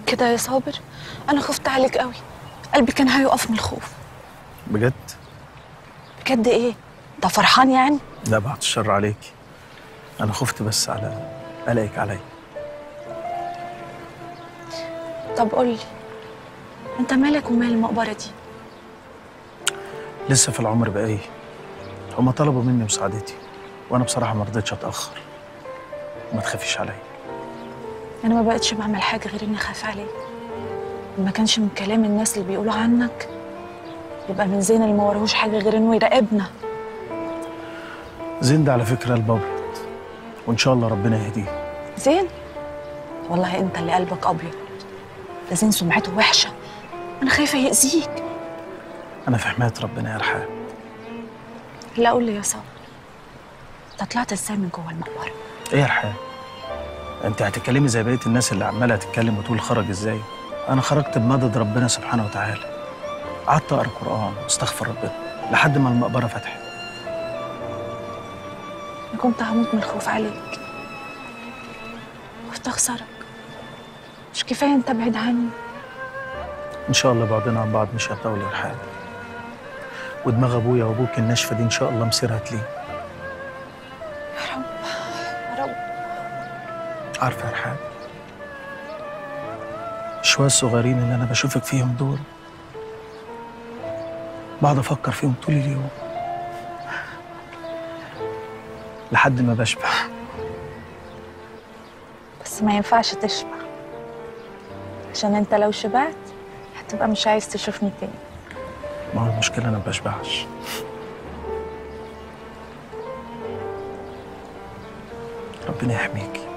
كده يا صابر انا خفت عليك قوي قلبي كان هيقف من الخوف بجد بجد ايه انت فرحان يعني لا بعد الشر عليك انا خفت بس على قلقك عليا طب قول لي انت مالك ومال المقبره دي لسه في العمر بقى ايه هما طلبوا مني مساعدتي وانا بصراحه ما رضيتش اتاخر ما تخافيش عليا انا ما بقتش بعمل حاجه غير اني اخاف عليك ما كانش من كلام الناس اللي بيقولوا عنك يبقى من زين اللي ما وراهوش حاجه غير انه يراقبنا زين ده على فكره قلب ابيض وان شاء الله ربنا يهديه زين والله انت اللي قلبك ابيض ده زين سمعته وحشه انا خايفه يأذيك انا في حمايه ربنا يا رحاب لا قول لي يا صابر انت طلعت ازاي من جوه المقبره ايه يا رحاب انت هتتكلمي زي بقيه الناس اللي عماله تتكلم وتقول خرج ازاي انا خرجت بمدد ربنا سبحانه وتعالى قعدت اقرا قران واستغفر ربنا لحد ما المقبره فتحت انا كنت هموت من الخوف عليك خفت اخسرك مش كفايه انت بعيد عني ان شاء الله بعدنا عن بعض مش هيطول يا رحاب ودماغ ابويا وابوك الناشفه دي ان شاء الله مصيرها تلين يا رب يا رب عارفه يا رحاب الشوية الصغيرين اللي انا بشوفك فيهم دول بقعد افكر فيهم طول اليوم لحد ما بشبع بس ما ينفعش تشبع عشان انت لو شبعت هتبقى مش عايز تشوفني تاني ما هو المشكله انا ما بشبعش ربنا يحميكي